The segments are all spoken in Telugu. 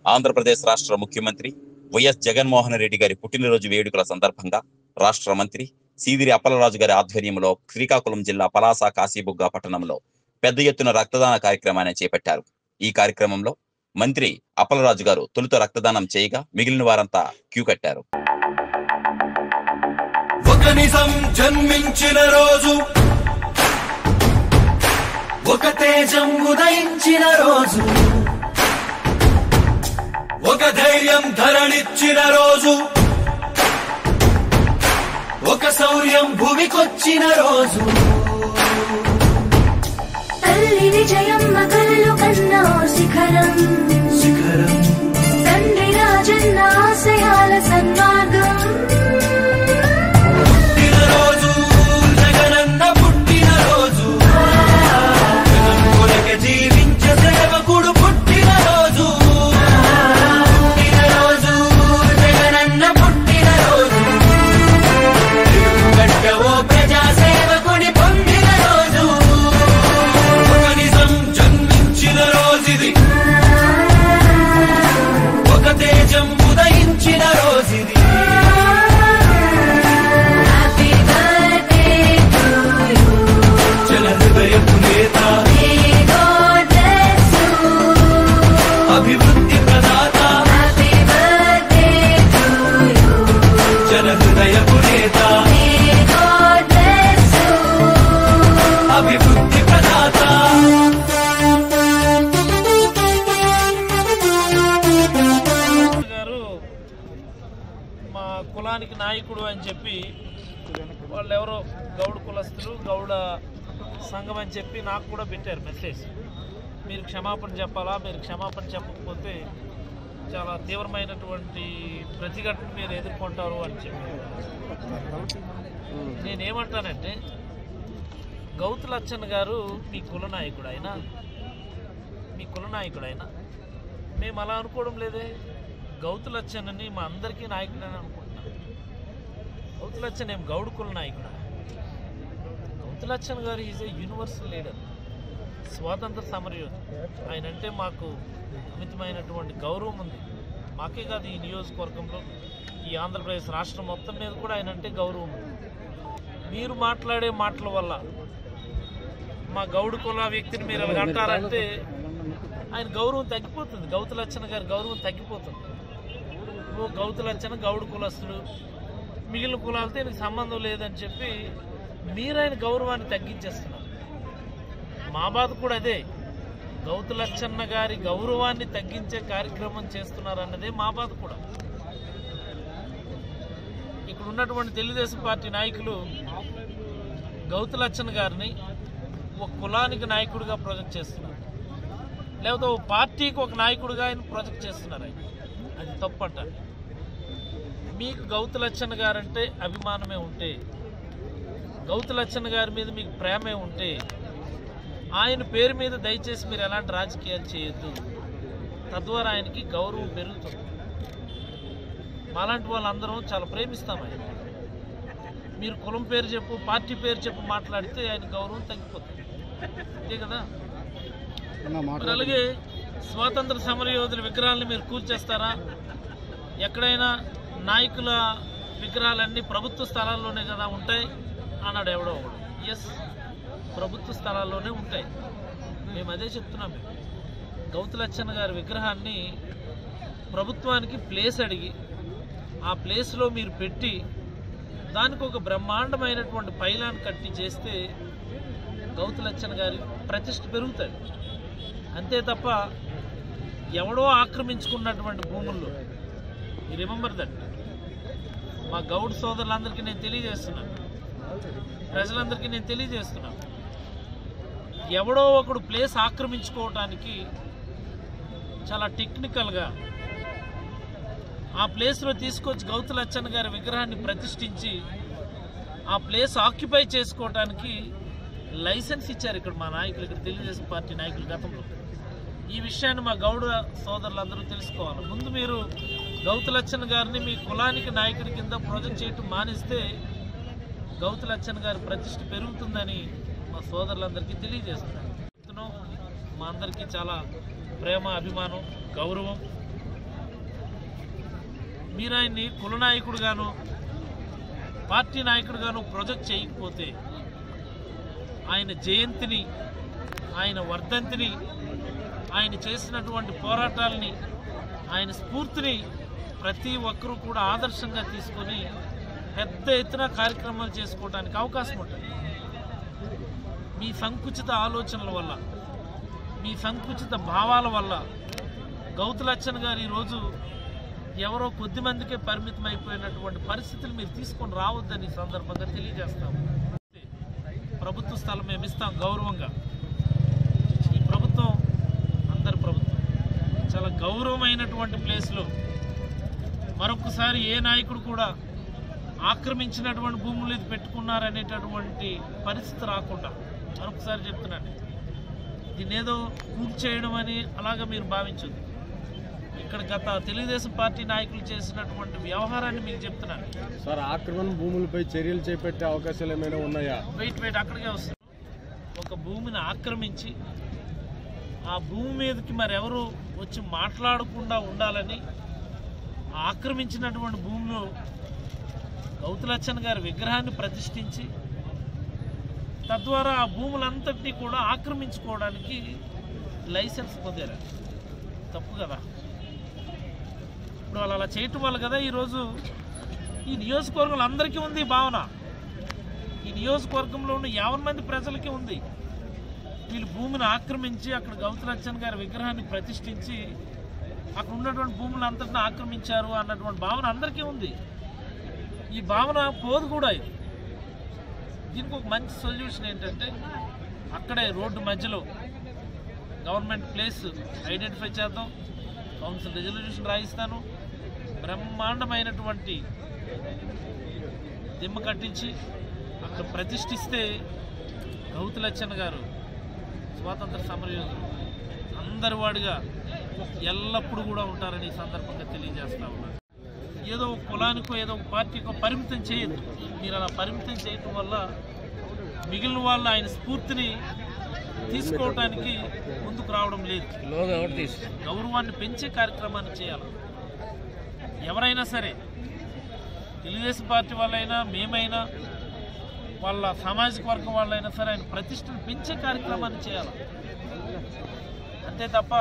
ఆంధ్రప్రదేశ్ రాష్ట్ర ముఖ్యమంత్రి వైఎస్ జగన్మోహన్ రెడ్డి గారి పుట్టినరోజు వేడుకల సందర్భంగా రాష్ట్ర మంత్రి సీదిరి అప్పలరాజు గారి ఆధ్వర్యంలో శ్రీకాకుళం జిల్లా పలాస కాశీబుగ్గ పట్టణంలో పెద్ద ఎత్తున రక్తదాన కార్యక్రమాన్ని చేపట్టారు ఈ కార్యక్రమంలో మంత్రి అప్పలరాజు గారు తొలుత రక్తదానం చేయగా మిగిలిన వారంతా క్యూ కట్టారు ఒక నిజం జన్మించిన రోజు ఒక తేజం ఉదయించిన రోజు ఒక ధైర్యం ధరణిచ్చిన రోజు ఒక శౌర్యం భూమికొచ్చిన రోజు తల్లి విజయమ్మ కలలు కన్నా శిఖరం శిఖరం తండ్రి రాజన్న ఆశయాల సన్మార్గం పుట్టిన రోజు జగనన్న పుట్టిన రోజు జగన్ కొరకే జీవించే సేవకుడు పుట్టిన రోజు పుట్టిన రోజు జగనన్న పుట్టిన రోజు గడ్డ ఓ ప్రజా సేవకుని పొందిన రోజు ఒక నిజం జన్మించిన రోజుది ఒక తేజం ఉదయించిన రోజుది హ్యాపీ బర్త్డే టు యు జన హృదయపు నేత మే గాడ్ బ్లెస్ యు అభివృద్ధి ప్రదాత హ్యాపీ బర్త్డే టు యు జన హృదయపు నేత మే గాడ్ బ్లెస్ యు అభివృద్ధి ప్రదాత గారు మా కులానికి నాయకుడు అని చెప్పి వాళ్ళు ఎవరో గౌడ కులస్తులు గౌడ సంఘం అని చెప్పి నాకు కూడా పెట్టారు మెసేజ్ మీరు క్షమాపణ చెప్పాలా మీరు క్షమాపణ చెప్పకపోతే చాలా తీవ్రమైనటువంటి ప్రతిఘటన మీరు ఎదుర్కొంటారు అని చెప్పి నేనేమంటానంటే గౌతు లచ్చన్ గారు మీ కుల నాయకుడు ఆయన మీ కుల నాయకుడు ఆయన మేము అలా అనుకోవడం లేదే గౌతు లచ్చన్ని మా అందరికీ నాయకుడని అనుకుంటున్నాం గౌతు లచ్చన్ ఏం గౌడు కుల నాయకుడు గౌతు లచ్చన్ గారు ఈజ్ ఏ యూనివర్సల్ లీడర్ స్వాతంత్ర సమరయోధి ఆయన అంటే మాకు అమితమైనటువంటి గౌరవం ఉంది మాకే కాదు ఈ నియోజకవర్గంలో ఈ ఆంధ్రప్రదేశ్ రాష్ట్రం మొత్తం మీద కూడా ఆయన అంటే గౌరవం ఉంది మీరు మాట్లాడే మాటల వల్ల మా గౌడు కుల వ్యక్తిని మీరు అలాగ అంటారంటే ఆయన గౌరవం తగ్గిపోతుంది గౌతు లచ్చన గారి గౌరవం తగ్గిపోతుంది ఓ గౌతు లచ్చన గౌడు కులస్తుడు మిగిలిన కులాలతో ఈయనకి సంబంధం లేదని చెప్పి మీరు ఆయన గౌరవాన్ని తగ్గించేస్తున్నారు మా బాధ కూడా అదే గౌతు లచ్చన్న గారి గౌరవాన్ని తగ్గించే కార్యక్రమం చేస్తున్నారు అన్నదే మా బాధ కూడా ఇక్కడ ఉన్నటువంటి తెలుగుదేశం పార్టీ నాయకులు గౌతు లచ్చన్ గారిని ఒక కులానికి నాయకుడిగా ప్రొజెక్ట్ చేస్తున్నారు లేకపోతే ఒక పార్టీకి ఒక నాయకుడిగా ఆయన ప్రొజెక్ట్ చేస్తున్నారు ఆయన అది తప్పు అంటారు మీకు గౌతు లచ్చన్ గారంటే అభిమానమే ఉంటే గౌతు లచ్చన్ గారి మీద మీకు ప్రేమే ఉంటే ఆయన పేరు మీద దయచేసి మీరు ఎలాంటి రాజకీయాలు చేయొద్దు తద్వారా ఆయనకి గౌరవం పెరుగుతుంది మాలాంటి వాళ్ళందరం చాలా ప్రేమిస్తాం ఆయన మీరు కులం పేరు చెప్పు పార్టీ పేరు చెప్పు మాట్లాడితే ఆయన గౌరవం తగ్గిపోతుంది అంతే కదా మరి అలాగే స్వాతంత్ర సమరయోధుల విగ్రహాలని మీరు కూల్చేస్తారా ఎక్కడైనా నాయకుల విగ్రహాలన్నీ ప్రభుత్వ స్థలాల్లోనే కదా ఉంటాయి అన్నాడు ఎవడో ఒకడు ఎస్ ప్రభుత్వ స్థలాల్లోనే ఉంటాయి మేము అదే చెప్తున్నాం మేము గౌతు లచ్చన్న గారి విగ్రహాన్ని ప్రభుత్వానికి ప్లేస్ అడిగి ఆ ప్లేస్లో మీరు పెట్టి దానికి ఒక బ్రహ్మాండమైనటువంటి పైలాన్ కట్టి చేస్తే గౌతు లచ్చన్న గారి ప్రతిష్ట పెరుగుతుంది అంతే తప్ప ఎవడో ఆక్రమించుకున్నటువంటి భూముల్లో ఈ రిమెంబర్ దట్ మా గౌడ్ సోదరులందరికీ నేను తెలియజేస్తున్నాను ప్రజలందరికీ నేను తెలియజేస్తున్నాను ఎవడో ఒకడు ప్లేస్ ఆక్రమించుకోవటానికి చాలా టెక్నికల్గా ఆ ప్లేస్లో తీసుకొచ్చి గౌతు లచ్చన్న గారి విగ్రహాన్ని ప్రతిష్ఠించి ఆ ప్లేస్ ఆక్యుపై చేసుకోవటానికి లైసెన్స్ ఇచ్చారు ఇక్కడ మా నాయకులు ఇక్కడ తెలుగుదేశం పార్టీ నాయకులు గతంలో ఈ విషయాన్ని మా గౌడ సోదరులందరూ తెలుసుకోవాలి ముందు మీరు గౌతు లచ్చన్ గారిని మీ కులానికి నాయకుడి కింద ప్రొజెక్ట్ చేయటం మానేస్తే గౌతు లచ్చన్ గారి ప్రతిష్ట పెరుగుతుందని మా సోదరులందరికీ తెలియజేస్తున్నాను మా అందరికీ చాలా ప్రేమ అభిమానం గౌరవం మీరు ఆయన్ని కుల నాయకుడుగాను పార్టీ నాయకుడుగాను ప్రొజెక్ట్ చేయకపోతే ఆయన జయంతిని ఆయన వర్ధంతిని ఆయన చేసినటువంటి పోరాటాలని ఆయన స్ఫూర్తిని ప్రతి ఒక్కరూ కూడా ఆదర్శంగా తీసుకొని పెద్ద ఎత్తున కార్యక్రమాలు చేసుకోవడానికి అవకాశం ఉంటుంది మీ సంకుచిత ఆలోచనల వల్ల మీ సంకుచిత భావాల వల్ల గౌతులచ్చన్ గారు ఈరోజు ఎవరో కొద్ది మందికే పరిమితం అయిపోయినటువంటి పరిస్థితులు మీరు తీసుకొని రావద్దని ఈ సందర్భంగా తెలియజేస్తాము ప్రభుత్వ స్థలం మేము ఇస్తాం గౌరవంగా ఈ ప్రభుత్వం అందరి ప్రభుత్వం చాలా గౌరవమైనటువంటి ప్లేస్లో మరొకసారి ఏ నాయకుడు కూడా ఆక్రమించినటువంటి భూములు ఇది పెట్టుకున్నారనేటటువంటి పరిస్థితి రాకుండా మరొకసారి చెప్తున్నాను దీన్ని ఏదో కూల్చేయడం అని అలాగా మీరు భావించదు ఇక్కడ గత తెలుగుదేశం పార్టీ నాయకులు చేసినటువంటి వ్యవహారాన్ని మీకు చెప్తున్నాను సార్ ఆక్రమణ భూములపై చర్యలు చేపట్టే అవకాశాలు ఏమైనా ఉన్నాయా వెయిట్ వెయిట్ అక్కడికే వస్తుంది ఒక భూమిని ఆక్రమించి ఆ భూమి మీదకి మరి ఎవరు వచ్చి మాట్లాడకుండా ఉండాలని ఆ ఆక్రమించినటువంటి భూమిలో గౌతులచ్చన్ గారి విగ్రహాన్ని ప్రతిష్ఠించి తద్వారా ఆ భూములంతటినీ కూడా ఆక్రమించుకోవడానికి లైసెన్స్ పొందారు తప్పు కదా ఇప్పుడు వాళ్ళు అలా చేయటం వల్ల కదా ఈరోజు ఈ నియోజకవర్గంలో అందరికీ ఉంది ఈ భావన ఈ నియోజకవర్గంలో ఉన్న యావన్ మంది ప్రజలకి ఉంది వీళ్ళు భూమిని ఆక్రమించి అక్కడ గౌతరచ్చన్ గారి విగ్రహాన్ని ప్రతిష్ఠించి అక్కడ ఉన్నటువంటి భూములు అంతటిని ఆక్రమించారు అన్నటువంటి భావన అందరికీ ఉంది ఈ భావన పోదు కూడా ఇది దీనికి ఒక మంచి సొల్యూషన్ ఏంటంటే అక్కడే రోడ్డు మధ్యలో గవర్నమెంట్ ప్లేస్ ఐడెంటిఫై చేద్దాం కౌన్సిల్ రెజల్యూషన్ రాయిస్తాను బ్రహ్మాండమైనటువంటి దిమ్మ కట్టించి అక్కడ ప్రతిష్ఠిస్తే గౌతులచ్చన్ గారు స్వాతంత్ర సమరయోధులు అందరి వాడిగా ఎల్లప్పుడూ కూడా ఉంటారని ఈ సందర్భంగా తెలియజేస్తా ఉన్నాను ఏదో ఒక కులానికో ఏదో ఒక పార్టీకో పరిమితం చేయదు మీరు అలా పరిమితం చేయటం వల్ల మిగిలిన వాళ్ళు ఆయన స్ఫూర్తిని తీసుకోవడానికి ముందుకు రావడం లేదు గౌరవాన్ని పెంచే కార్యక్రమాన్ని చేయాలి ఎవరైనా సరే తెలుగుదేశం పార్టీ వాళ్ళైనా మేమైనా వాళ్ళ సామాజిక వర్గం వాళ్ళైనా సరే ఆయన ప్రతిష్టను పెంచే కార్యక్రమాన్ని చేయాలి అంతే తప్ప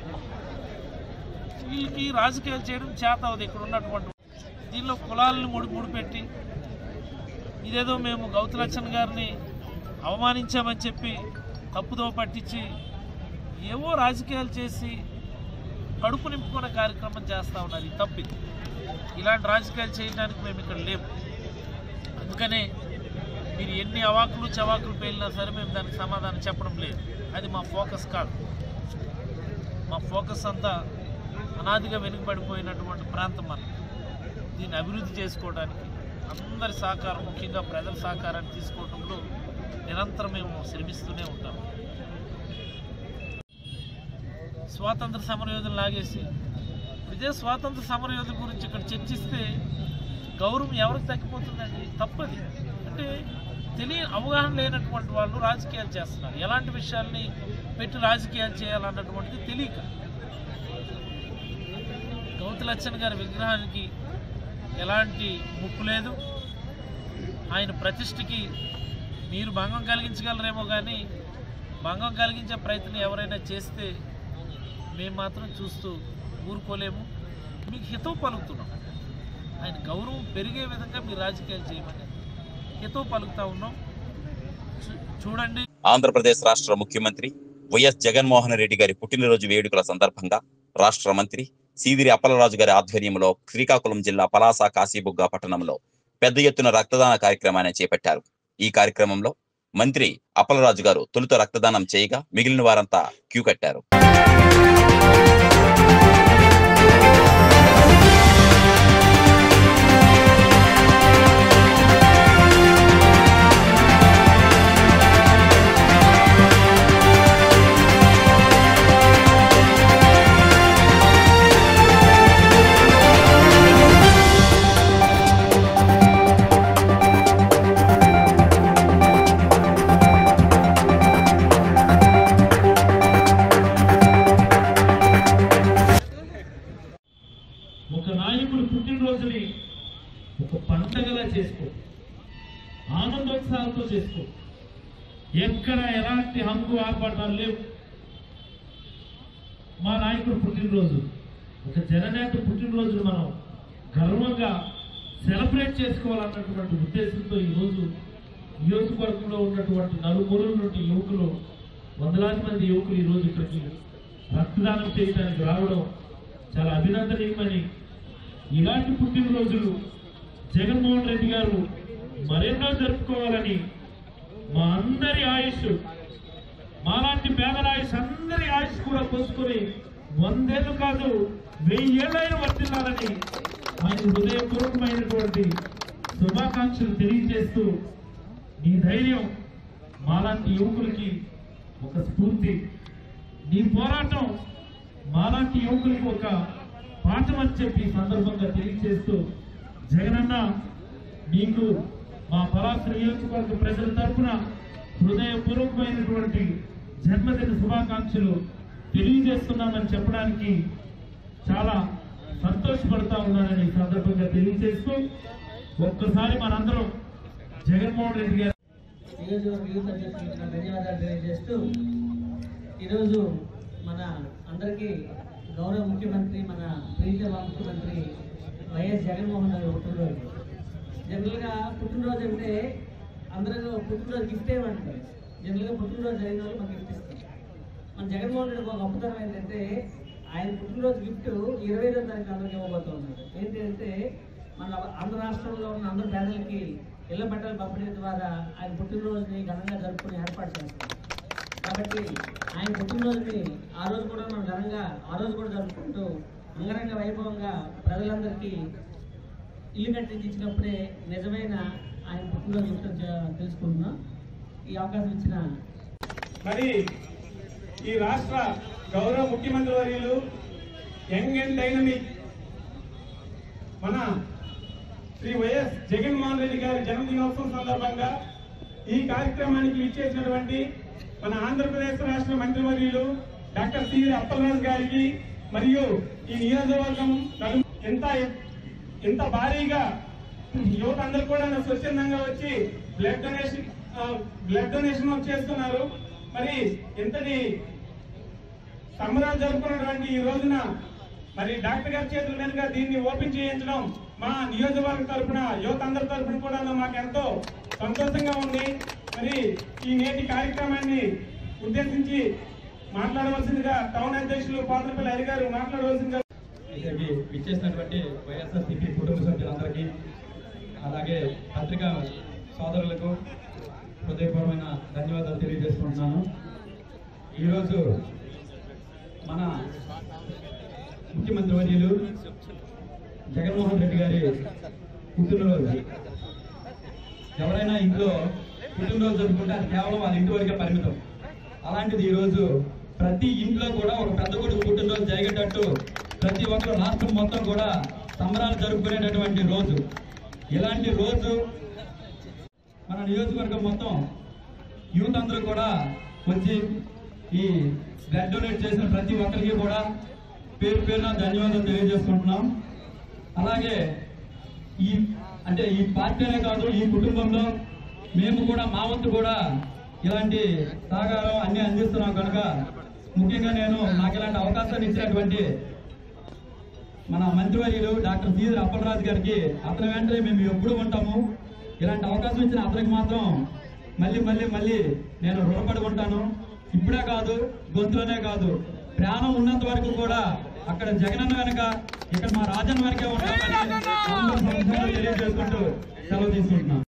వీళ్ళకి రాజకీయాలు చేయడం చేత అవుతుంది ఇక్కడ ఉన్నటువంటి దీనిలో కులాలను ముడి ముడిపెట్టి ఇదేదో మేము గౌతులచ్చన్ గారిని అవమానించామని చెప్పి తప్పుదో పట్టించి ఏవో రాజకీయాలు చేసి కడుపు నింపుకునే కార్యక్రమం చేస్తూ ఉన్నారు ఇది తప్పిది ఇలాంటి రాజకీయాలు చేయడానికి మేము ఇక్కడ లేము అందుకనే మీరు ఎన్ని అవాకులు చవాకులు పేలినా సరే మేము దానికి సమాధానం చెప్పడం లేదు అది మా ఫోకస్ కాదు మా ఫోకస్ అంతా అనాదిగా వెనుకబడిపోయినటువంటి ప్రాంతం మనం దీన్ని అభివృద్ధి చేసుకోవడానికి అందరి సహకారం ముఖ్యంగా ప్రజల సహకారాన్ని తీసుకోవడంలో నిరంతరం మేము శ్రమిస్తూనే ఉంటాం స్వాతంత్ర సమరయోధులు లాగేసి ఇదే స్వాతంత్ర సమరయోధుల గురించి ఇక్కడ చర్చిస్తే గౌరవం ఎవరికి తగ్గిపోతుందండి తప్పది అంటే తెలియ అవగాహన లేనటువంటి వాళ్ళు రాజకీయాలు చేస్తున్నారు ఎలాంటి విషయాల్ని పెట్టి రాజకీయాలు చేయాలన్నటువంటిది తెలియక గౌతలచ్చన్ గారి విగ్రహానికి ఎలాంటి ముప్పు లేదు ఆయన ప్రతిష్టకి మీరు భంగం కలిగించగలరేమో కానీ భంగం కలిగించే ప్రయత్నం ఎవరైనా చేస్తే మేము మాత్రం చూస్తూ ఊరుకోలేము మీకు హితవు పలుకుతున్నాం ఆయన గౌరవం పెరిగే విధంగా మీరు రాజకీయాలు చేయమని హితవు పలుకుతా ఉన్నాం చూ- చూడండి ఆంధ్రప్రదేశ్ రాష్ట్ర ముఖ్యమంత్రి వైఎస్ జగన్మోహన్ రెడ్డి గారి పుట్టినరోజు వేడుకల సందర్భంగా రాష్ట్ర మంత్రి సీదిరి అప్పలరాజు గారి ఆధ్వర్యంలో శ్రీకాకుళం జిల్లా పలాస కాశీబుగ్గ పట్టణంలో పెద్ద ఎత్తున రక్తదాన కార్యక్రమాన్ని చేపట్టారు ఈ కార్యక్రమంలో మంత్రి అప్పలరాజు గారు తొలుత రక్తదానం చేయగా మిగిలిన వారంతా క్యూ కట్టారు చేసుకో ఆనందోత్సాహాలతో చేసుకో ఎక్కడ ఎలాంటి హంగు ఆర్భాటాలు లేవు మా నాయకుడు పుట్టినరోజు ఒక జననేత పుట్టినరోజును మనం గర్వంగా సెలబ్రేట్ చేసుకోవాలన్నటువంటి ఉద్దేశంతో ఈరోజు నియోజకవర్గంలో ఉన్నటువంటి నలుమూలల నుండి యువకులు వందలాది మంది యువకులు ఈరోజు ఇక్కడికి రక్తదానం చేయడానికి రావడం చాలా అభినందనీయమని ఇలాంటి పుట్టినరోజులు జగన్మోహన్ రెడ్డి గారు మరెన్నో జరుపుకోవాలని మా అందరి ఆయుష్ మాలాంటి పేదల ఆయుష్ అందరి ఆయుష్ కూడా పోసుకొని వందేళ్ళు కాదు వెయ్యేళ్ళైనా వర్తిల్లాలని ఆయన హృదయపూర్వకమైనటువంటి శుభాకాంక్షలు తెలియజేస్తూ నీ ధైర్యం మాలాంటి యువకులకి ఒక స్ఫూర్తి నీ పోరాటం మాలాంటి యువకులకి ఒక పాఠం అని చెప్పి ఈ సందర్భంగా తెలియజేస్తూ జగనన్న నీకు మా పలాస నియోజకవర్గ ప్రజల తరఫున హృదయపూర్వకమైనటువంటి జన్మదిన శుభాకాంక్షలు తెలియజేస్తున్నామని చెప్పడానికి చాలా సంతోషపడతా ఉన్నానని ఈ సందర్భంగా తెలియజేస్తూ ఒక్కసారి మనందరం జగన్మోహన్ రెడ్డి గారు నియోజకవర్గ యూత్ అధ్యక్షులకు నా ధన్యవాదాలు తెలియజేస్తూ ఈరోజు మన అందరికీ గౌరవ ముఖ్యమంత్రి మన ప్రీతమ ముఖ్యమంత్రి వైఎస్ జగన్మోహన్ గారి పుట్టినరోజు జనరల్గా పుట్టినరోజు అంటే అందరూ పుట్టినరోజు గిఫ్ట్ ఏమంటారు జనరల్గా పుట్టినరోజు జరిగిన వాళ్ళు మాకు గిఫ్ట్ ఇస్తారు మన జగన్మోహన్ రెడ్డి ఒక గొప్పతనం ఏంటంటే ఆయన పుట్టినరోజు గిఫ్ట్ ఇరవై ఐదో తారీఖు అందరికి ఇవ్వబోతున్నారు ఏంటి అంటే మన ఆంధ్ర రాష్ట్రంలో ఉన్న అందరు పేదలకి ఇళ్ల పట్టాలు పంపిణీ ద్వారా ఆయన పుట్టినరోజుని ఘనంగా జరుపుకుని ఏర్పాటు చేస్తారు కాబట్టి ఆయన పుట్టినరోజుని ఆ రోజు కూడా మనం ఘనంగా ఆ రోజు కూడా జరుపుకుంటూ అంగరంగ వైభవంగా ప్రజలందరికీ ఇల్లు కట్టించి ఇచ్చినప్పుడే నిజమైన ఆయన పుట్టినరోజు గిఫ్ట్ అని చె- తెలుసుకుంటున్నాం ఈ అవకాశం ఇచ్చిన మరి ఈ రాష్ట్ర గౌరవ ముఖ్యమంత్రి వర్యులు యంగ్ అండ్ డైనమిక్ మన శ్రీ వైఎస్ జగన్మోహన్ రెడ్డి గారి జన్మదినోత్సవం సందర్భంగా ఈ కార్యక్రమానికి ఇచ్చేసినటువంటి మన ఆంధ్రప్రదేశ్ రాష్ట్ర మంత్రివర్యులు డాక్టర్ సి అప్పలరాజు గారికి మరియు ఈ నియోజకవర్గం నలు- ఎంత ఇంత భారీగా యువత అందరూ కూడా స్వచ్ఛందంగా వచ్చి బ్లడ్ డొనేషన్ బ్లడ్ డొనేషన్ చేస్తున్నారు మరి ఇంతటి సంబరాలు జరుపుకున్నటువంటి ఈ రోజున మరి డాక్టర్ గారి చేతుల మీదుగా దీన్ని ఓపెన్ చేయించడం మా నియోజకవర్గ తరపున యువత అందరి తరపున కూడా మాకు ఎంతో సంతోషంగా ఉంది మరి ఈ నేటి కార్యక్రమాన్ని ఉద్దేశించి మాట్లాడవలసిందిగా టౌన్ అధ్యక్షులు పాత్రపల్లి హరి గారు మాట్లాడవలసిందిగా ఇక్కడికి ఇచ్చేసినటువంటి వైఎస్ఆర్సీపీ కుటుంబ సభ్యులందరికీ అలాగే పత్రికా సోదరులకు హృదయపూర్వమైన ధన్యవాదాలు తెలియజేసుకుంటున్నాను ఈరోజు మన ముఖ్యమంత్రి వర్యులు జగన్మోహన్ రెడ్డి గారి పుట్టినరోజు ఎవరైనా ఇంట్లో పుట్టినరోజు జరుపుకుంటే అది కేవలం వాళ్ళ ఇంటి వరకే పరిమితం అలాంటిది ఈరోజు ప్రతి ఇంట్లో కూడా ఒక పెద్ద కొడుకు పుట్టినరోజు జరిగేటట్టు ప్రతి ఒక్కరు రాష్ట్రం మొత్తం కూడా సంబరాలు జరుపుకునేటటువంటి రోజు ఇలాంటి రోజు మన నియోజకవర్గం మొత్తం యూత్ అందరూ కూడా వచ్చి ఈ బ్లడ్ డొనేట్ చేసిన ప్రతి ఒక్కరికి కూడా పేరు పేరున ధన్యవాదాలు తెలియజేసుకుంటున్నాం అలాగే ఈ అంటే ఈ పార్టీనే కాదు ఈ కుటుంబంలో మేము కూడా మా వంతు కూడా ఇలాంటి సహకారం అన్ని అందిస్తున్నాం కనుక ముఖ్యంగా నేను నాకు ఇలాంటి అవకాశాన్ని ఇచ్చినటువంటి మన మంత్రివర్యులు డాక్టర్ సీదర్ అప్పలరాజు గారికి అతని వెంటనే మేము ఎప్పుడు ఉంటాము ఇలాంటి అవకాశం ఇచ్చిన అతనికి మాత్రం మళ్ళీ మళ్ళీ మళ్ళీ నేను రుణపడి ఉంటాను ఇప్పుడే కాదు గొంతులోనే కాదు ప్రాణం ఉన్నంత వరకు కూడా అక్కడ జగనన్న వెనక ఇక్కడ మా రాజన్న వెనకే ఉంటామని అందరూ సంతోషంగా తెలియజేసుకుంటూ సెలవు తీసుకుంటున్నాం